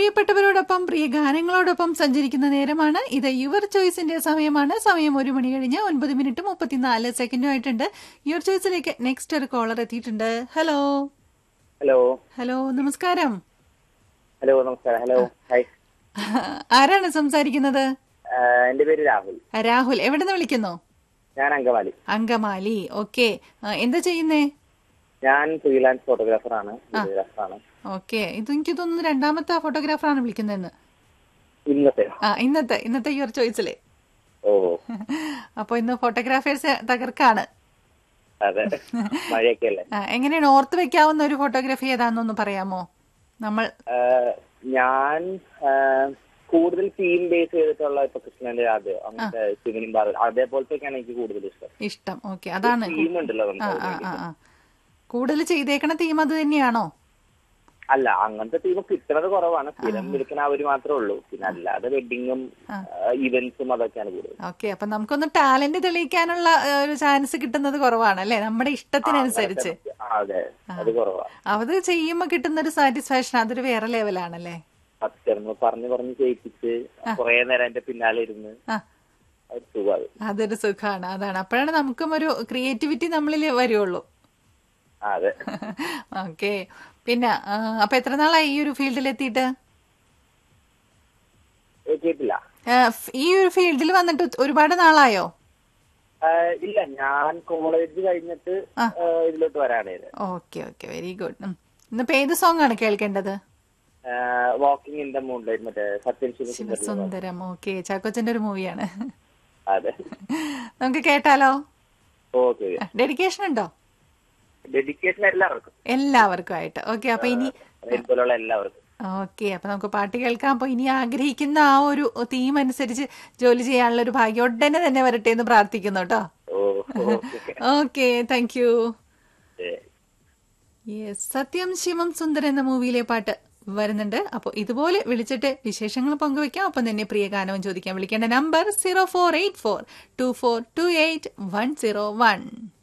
പ്രിയപ്പെട്ടവരോടൊപ്പം പ്രിയ ഗാനങ്ങളോടൊപ്പം സഞ്ചരിക്കുന്ന നേരമാണ് ഇത് യുവർ ചോയ്സിന്റെ സമയമാണ് സമയം ഒരു മണി കഴിഞ്ഞ് ഒൻപത് മിനിറ്റ് മുപ്പത്തിനാല് സെക്കൻഡും ആയിട്ടുണ്ട് യുവർ ചോയ്സിലേക്ക് നെക്സ്റ്റ് ഒരു കോളർ എത്തിയിട്ടുണ്ട് ഹലോ ഹലോ ഹലോ നമസ്കാരം ഹലോ നമസ്കാരം ഹലോ ഹായ് ആരാണ് സംസാരിക്കുന്നത് ആ, എന്റെ പേര് രാഹുൽ രാഹുൽ എവിടെ നിന്ന് വിളിക്കുന്നു ഞാൻ അങ്കമാലി അങ്കമാലി ഓക്കെ എന്താ ചെയ്യുന്നേ ഞാൻ ഫ്രീലാൻസ് ഫോട്ടോഗ്രാഫറാണ് വീഡിയോഗ്രാഫറാണ് ഓക്കെ ഇത് എനിക്ക് തോന്നുന്നു രണ്ടാമത്തെ ഫോട്ടോഗ്രാഫറാണ് വിളിക്കുന്നതെന്ന് ഇന്നത്തെ ആ ഇന്നത്തെ ഇന്നത്തെ യുവർ ചോയ്സിലെ ഓ അപ്പൊ ഇന്ന് ഫോട്ടോഗ്രാഫേഴ്സ് തകർക്കാണ് അതെ മഴയൊക്കെ അല്ലേ ആ, എങ്ങനെയാണ് ഓർത്ത് വെക്കാവുന്ന ഒരു ഫോട്ടോഗ്രാഫി ഏതാണെന്നൊന്ന് പറയാമോ നമ്മൾ ആ, ഞാൻ ആ, കൂടുതൽ തീം ബേസ് ചെയ്തിട്ടുള്ള ഇപ്പൊ കൃഷ്ണന്റെ ആദ്യം അങ്ങനത്തെ ശിവനും പാർവതി അതേപോലത്തെയൊക്കെയാണ് എനിക്ക് കൂടുതൽ ഇഷ്ടം ഇഷ്ടം ഓക്കെ അതാണ് തീം ഉണ്ടല്ലോ ആ നമുക്ക് ആ ആ ആ കൂടുതൽ ചെയ്തേക്കണ തീം അത് തന്നെയാണോ അല്ല അങ്ങനത്തെ തീം കിട്ടുന്നത് കുറവാണ് സ്ഥിരം വിളിക്കുന്ന അവര് മാത്രമേ ഉള്ളൂ പിന്നെ അല്ലാതെ വെഡിങ്ങും ഇവന്റ്സും അതൊക്കെയാണ് കൂടുതൽ ഓക്കെ അപ്പൊ നമുക്കൊന്ന് ടാലന്റ് തെളിയിക്കാനുള്ള ആ, ഒരു ചാൻസ് കിട്ടുന്നത് കുറവാണ് അല്ലേ നമ്മുടെ ഇഷ്ടത്തിനനുസരിച്ച് ആ, അതെ അത് കുറവാണ് അത് ചെയ്യുമ്പോ കിട്ടുന്ന ഒരു സാറ്റിസ്ഫാക്ഷൻ അതൊരു വേറെ ലെവലാണല്ലേ സത്യം നമ്മൾ പറഞ്ഞു പറഞ്ഞ് ചെയ്യിപ്പിച്ച് കുറെ നേരം എന്റെ പിന്നാലെ ഇരുന്ന് ആ അത് സുഖമാണ് അതൊരു സുഖമാണ് അതാണ് അപ്പോഴാണ് നമുക്കും ഒരു ക്രിയേറ്റിവിറ്റി നമ്മളിൽ വരുള്ളൂ ആ, അതെ ഓക്കെ പിന്നെ ആ, അപ്പൊ എത്ര നാളായി ഈ ഒരു ഫീൽഡിൽ എത്തിയിട്ട് ഏ, കേട്ടില്ല ആ, ഫ്- ഈ ഒരു ഫീൽഡിൽ വന്നിട്ട് ഒരുപാട് നാളായോ ആ, ഇല്ല ഞാൻ കോളേജ് കഴിഞ്ഞിട്ട് ആ, ഇതിലോട്ട് വരാണ് ഇത് ഓക്കെ ഓക്കെ വെരി ഗുഡ് ഇന്നിപ്പോ ഏത് സോങ് ആണ് കേൾക്കേണ്ടത് വാക്കിംഗ് ഇൻ ദ മൂൺലൈറ്റ് മറ്റേ സത്യൻ ശിവസുന്ദർ സുന്ദരം ഓക്കെ ചാക്കോച്ചന്റെ ഒരു മൂവിയാണ് അതെ നമുക്ക് കേട്ടാലോ ഓക്കെ ഡെഡിക്കേഷൻ ഉണ്ടോ ഡെഡിക്കേഷൻ എല്ലാവർക്കും എല്ലാവർക്കും ആയിട്ട് ഓക്കെ അപ്പൊ ഇനി പോലുള്ള എല്ലാവർക്കും ഓക്കെ അപ്പൊ നമുക്ക് പാട്ട് കേൾക്കാം അപ്പൊ ഇനി ആഗ്രഹിക്കുന്ന ആ ഒരു തീം അനുസരിച്ച് ജോലി ചെയ്യാനുള്ള ഒരു ഭാഗ്യം ഉടനെ തന്നെ വരട്ടെ എന്ന് പ്രാർത്ഥിക്കുന്നു കേട്ടോ ഓ okay okay thank you yes Sathyam Sivam Sundar എന്ന മൂവിയിലെ പാട്ട് വരുന്നുണ്ട് അപ്പോൾ ഇതുപോലെ വിളിച്ചിട്ട് വിശേഷങ്ങൾ പങ്കുവെക്കാം അപ്പം തന്നെ പ്രിയ ഗാനവും ചോദിക്കാൻ വിളിക്കേണ്ട number zero four eight four two four two eight one zero one